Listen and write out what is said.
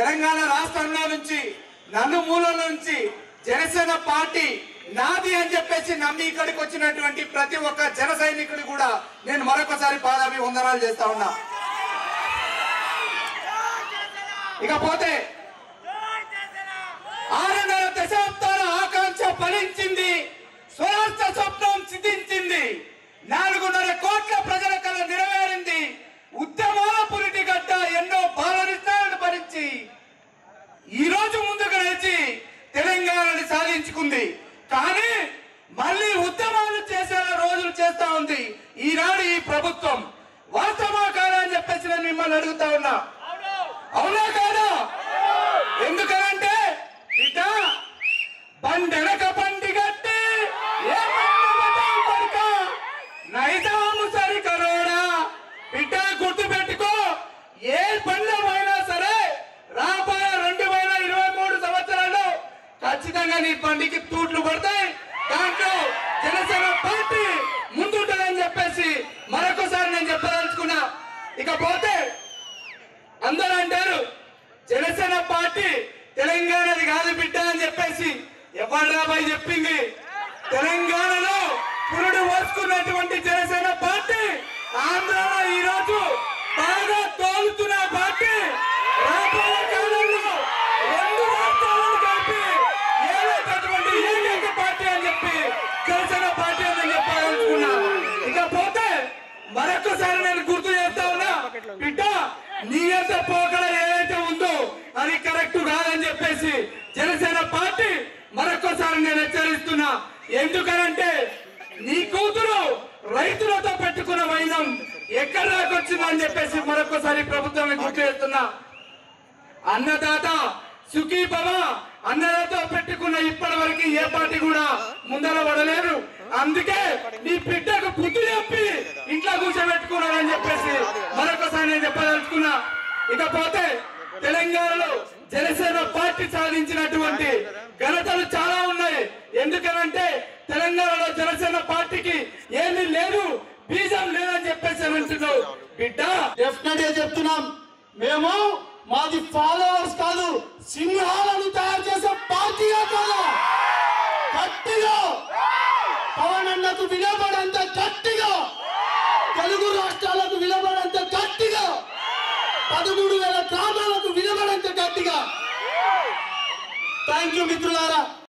తెలంగాణ రాష్ట్రంలో నుంచి నలుమూలల నుంచి జనసేన పార్టీ నాది అని చెప్పేసి నమ్మి ఇక్కడికి వచ్చినటువంటి ప్రతి ఒక్క జన సైనికుడు కూడా నేను మరొకసారి పాదాభి వందనాలు చేస్తా ఉన్నా ఇకపోతే ఆరున్నర దశాబ్దాల ఆకాంక్ష ఫలించింది స్వరాష్ట్ర స్వప్నం సిద్ధించింది నాలుగున్నర కోట్ల ప్రజల కళ నెరవేరింది ఉద్యమాల పురిటి గడ్డ ఎన్నో బాలరిష్టాలను భరించి ఈ రోజు ముందుకు నడిచి తెలంగాణని సాధించుకుంది కానీ మళ్ళీ ఉద్యమాలు చేసే రోజులు చేస్తా ఉంది ఈనాడు ఈ ప్రభుత్వం వాస్తవా కాదా అని చెప్పేసి నేను మిమ్మల్ని అడుగుతా ఉన్నా అవునా కాదా ఎందుకనంటే బిడ్డ బండెనక బండి గట్టి ఏ బండి బతావు కొడుక? నైజాము సరి కరోడా బిడ్డ గుర్తు పెట్టుకో ఏ బండ్లమైనా సరే రాబోయే రెండు వేల ఇరవై మూడు సంవత్సరాల్లో ఖచ్చితంగా నీ బండికి తూట్లు పడతాయి దాంట్లో జనసేన పార్టీ ముందుంటుందని చెప్పేసి మరొకసారి నేను చెప్పదలుచుకున్నా ఇకపోతే అందరూ అంటారు జనసేన పార్టీ తెలంగాణది కాదు బిడ్డ అని చెప్పేసి ఎవరు రాబాయి చెప్పింది తెలంగాణలో పురుడు పోసుకున్నటువంటి జనసేన పార్టీ ఆంధ్రలో ఈ రోజు బాగా తోలుతున్న పార్టీ రాబోయే కాలంలో రెండు రాష్ట్రాలను కలిపి ఏలేటటువంటి ఏకైక పార్టీ అని చెప్పి జనసేన పార్టీ అని చెప్పాలనుకున్నా ఇకపోతే మరొకసారి నేను గుర్తు చేస్తా ఉన్నా బిడ్డ నీ యొక్క పోకడ ఏదైతే ఉందో అది కరెక్ట్ కాదని చెప్పేసి జనసేన పార్టీ మరొకసారి నేను హెచ్చరిస్తున్నా ఎందుకనంటే నీ కూతురు రైతులతో పెట్టుకున్న వైనం ఎక్కడ దాకొచ్చిందని చెప్పేసి మరొకసారి ప్రభుత్వాన్ని గుర్తు చేస్తున్నా అన్నదాత సుఖీ భవ అన్నదాత పెట్టుకున్న ఇప్పటి వరకు ఏ పార్టీ కూడా ముందర పడలేదు అందుకే నీ బిడ్డకు బుద్ధి చెప్పి ఇంట్లో కూర్చోబెట్టుకున్నారని చెప్పేసి మరొకసారి నేను చెప్పదలుచుకున్నా ఇకపోతే తెలంగాణలో జనసేన పార్టీ సాధించినటువంటి ఘనతలు చాలా ఉన్నాయి ఎందుకనంటే తెలంగాణలో జనసేన పార్టీకి ఏమీ లేదు బీజం లేదని చెప్పేసి అని అంటున్నావు బిడ్డ డెఫినెట్ గా చెప్తున్నాం మేము మాది ఫాలోవర్స్ కాదు సింహాలను తయారు చేసే పార్టీగా కాదు గట్టిగా పవన్ అన్నకు వినబడంత గట్టిగా తెలుగు రాష్ట్రాలకు వినబడంత గట్టిగా పదమూడు వేల గ్రామాలకు వినబడంత గట్టిగా థ్యాంక్ యూ మిత్రులారా